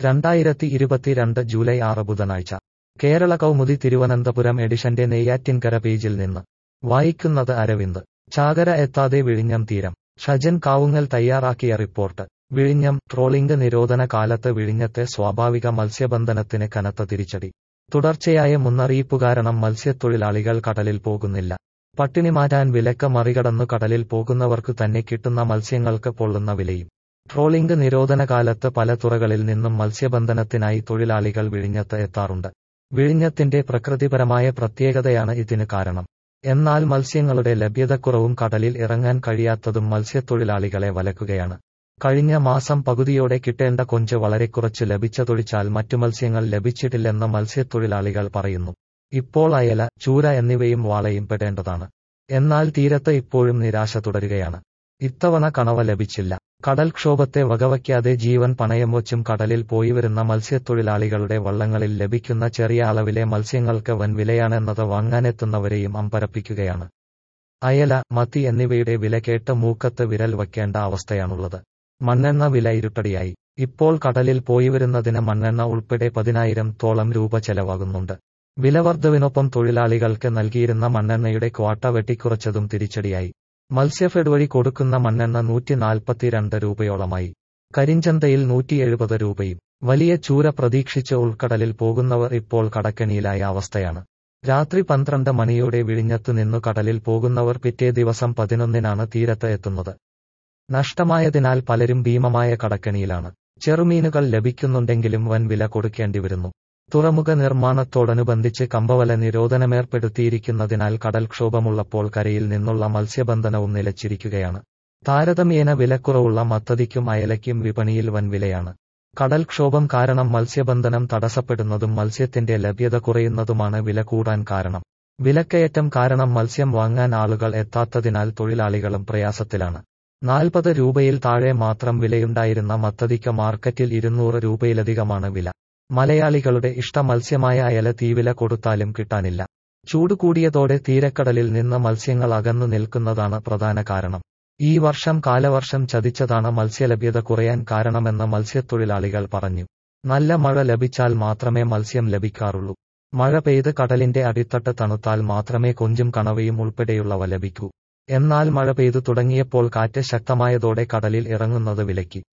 രണ്ടായിരത്തി ഇരുപത്തിരണ്ട് ജൂലൈ ആറ് ബുധനാഴ്ച കേരള കൗമുദി തിരുവനന്തപുരം എഡിഷന്റെ നെയ്യാറ്റിൻകര പേജിൽ നിന്ന് വായിക്കുന്നത് അരവിന്ദ് ചാകര എത്താതെ വിഴിഞ്ഞം തീരം ഷജൻ കാവുങ്ങൽ തയ്യാറാക്കിയ റിപ്പോർട്ട് വിഴിഞ്ഞം ട്രോളിംഗ് നിരോധന കാലത്ത് വിഴിഞ്ഞത്തെ സ്വാഭാവിക മത്സ്യബന്ധനത്തിന് കനത്ത തിരിച്ചടി തുടർച്ചയായ മുന്നറിയിപ്പു കാരണം മത്സ്യത്തൊഴിലാളികൾ കടലിൽ പോകുന്നില്ല പട്ടിണി മാറ്റാൻ വിലക്ക് മറികടന്നു കടലിൽ പോകുന്നവർക്കു തന്നെ കിട്ടുന്ന മത്സ്യങ്ങൾക്ക് പൊള്ളുന്ന വിലയും ട്രോളിംഗ് നിരോധന കാലത്ത് പല തുറകളിൽ നിന്നും മത്സ്യബന്ധനത്തിനായി തൊഴിലാളികൾ വിഴിഞ്ഞത്ത് എത്താറുണ്ട് വിഴിഞ്ഞത്തിന്റെ പ്രകൃതിപരമായ പ്രത്യേകതയാണ് ഇതിന് കാരണം എന്നാൽ മത്സ്യങ്ങളുടെ ലഭ്യതക്കുറവും കടലിൽ ഇറങ്ങാൻ കഴിയാത്തതും മത്സ്യത്തൊഴിലാളികളെ വലക്കുകയാണ് കഴിഞ്ഞ മാസം പകുതിയോടെ കിട്ടേണ്ട കൊഞ്ച് വളരെ കുറച്ച് ലഭിച്ചതൊഴിച്ചാൽ മറ്റു മത്സ്യങ്ങൾ ലഭിച്ചിട്ടില്ലെന്ന് മത്സ്യത്തൊഴിലാളികൾ പറയുന്നു ഇപ്പോൾ അയല ചൂര എന്നിവയും വാളയും പെടേണ്ടതാണ് എന്നാൽ തീരത്ത് ഇപ്പോഴും നിരാശ തുടരുകയാണ് ഇത്തവണ കണവ ലഭിച്ചില്ല കടൽക്ഷോഭത്തെ വകവയ്ക്കാതെ ജീവൻ പണയം വച്ചും കടലിൽ പോയിവരുന്ന മത്സ്യത്തൊഴിലാളികളുടെ വള്ളങ്ങളിൽ ലഭിക്കുന്ന ചെറിയ അളവിലെ മത്സ്യങ്ങൾക്ക് വൻ വിലയാണെന്നത് വാങ്ങാനെത്തുന്നവരെയും അമ്പരപ്പിക്കുകയാണ് അയല മത്തി എന്നിവയുടെ വില കേട്ട് മൂക്കത്ത് വിരൽ വയ്ക്കേണ്ട അവസ്ഥയാണുള്ളത് മണ്ണെണ്ണ വില ഇരുട്ടടിയായി ഇപ്പോൾ കടലിൽ പോയിവരുന്നതിന് മണ്ണെണ്ണ ഉൾപ്പെടെ പതിനായിരം തോളം രൂപ ചെലവാകുന്നുണ്ട് വിലവർദ്ധവിനൊപ്പം തൊഴിലാളികൾക്ക് നൽകിയിരുന്ന മണ്ണെണ്ണയുടെ ക്വാട്ട വെട്ടിക്കുറച്ചതും തിരിച്ചടിയായി മത്സ്യഫെഡ് വഴി കൊടുക്കുന്ന മണ്ണെണ്ണ നൂറ്റി നാൽപ്പത്തിരണ്ട് രൂപയോളമായി കരിഞ്ചന്തയിൽ നൂറ്റി എഴുപത് രൂപയും വലിയ ചൂര പ്രതീക്ഷിച്ച് ഉൾക്കടലിൽ പോകുന്നവർ ഇപ്പോൾ കടക്കണിയിലായ അവസ്ഥയാണ് രാത്രി പന്ത്രണ്ട് മണിയോടെ വിഴിഞ്ഞത്തു നിന്നു കടലിൽ പോകുന്നവർ പിറ്റേ ദിവസം പതിനൊന്നിനാണ് തീരത്ത് എത്തുന്നത് നഷ്ടമായതിനാൽ പലരും ഭീമമായ കടക്കണിയിലാണ് ചെറുമീനുകൾ ലഭിക്കുന്നുണ്ടെങ്കിലും വൻ വില കൊടുക്കേണ്ടി വരുന്നു തുറമുഖ നിർമ്മാണത്തോടനുബന്ധിച്ച് കമ്പവല നിരോധനമേർപ്പെടുത്തിയിരിക്കുന്നതിനാൽ കടൽക്ഷോഭമുള്ളപ്പോൾ കരയിൽ നിന്നുള്ള മത്സ്യബന്ധനവും നിലച്ചിരിക്കുകയാണ് താരതമ്യേന വിലക്കുറവുള്ള മത്തതിക്കും അയലയ്ക്കും വിപണിയിൽ വൻ വിലയാണ് കടൽക്ഷോഭം കാരണം മത്സ്യബന്ധനം തടസ്സപ്പെടുന്നതും മത്സ്യത്തിന്റെ ലഭ്യത കുറയുന്നതുമാണ് വില കൂടാൻ കാരണം വിലക്കയറ്റം കാരണം മത്സ്യം വാങ്ങാൻ ആളുകൾ എത്താത്തതിനാൽ തൊഴിലാളികളും പ്രയാസത്തിലാണ് നാൽപ്പത് രൂപയിൽ താഴെ മാത്രം വിലയുണ്ടായിരുന്ന മത്തതിക്ക മാർക്കറ്റിൽ ഇരുന്നൂറ് രൂപയിലധികമാണ് വില മലയാളികളുടെ ഇഷ്ട മത്സ്യമായ അയല തീവില കൊടുത്താലും കിട്ടാനില്ല ചൂട് കൂടിയതോടെ തീരക്കടലിൽ നിന്ന് മത്സ്യങ്ങൾ അകന്നു നിൽക്കുന്നതാണ് പ്രധാന കാരണം ഈ വർഷം കാലവർഷം ചതിച്ചതാണ് മത്സ്യലഭ്യത കുറയാൻ കാരണമെന്ന് മത്സ്യത്തൊഴിലാളികൾ പറഞ്ഞു നല്ല മഴ ലഭിച്ചാൽ മാത്രമേ മത്സ്യം ലഭിക്കാറുള്ളൂ മഴ പെയ്ത് കടലിന്റെ അടിത്തട്ട് തണുത്താൽ മാത്രമേ കൊഞ്ചും കണവയും ഉൾപ്പെടെയുള്ളവ ലഭിക്കൂ എന്നാൽ മഴ പെയ്തു തുടങ്ങിയപ്പോൾ കാറ്റ് ശക്തമായതോടെ കടലിൽ ഇറങ്ങുന്നത് വിലക്കി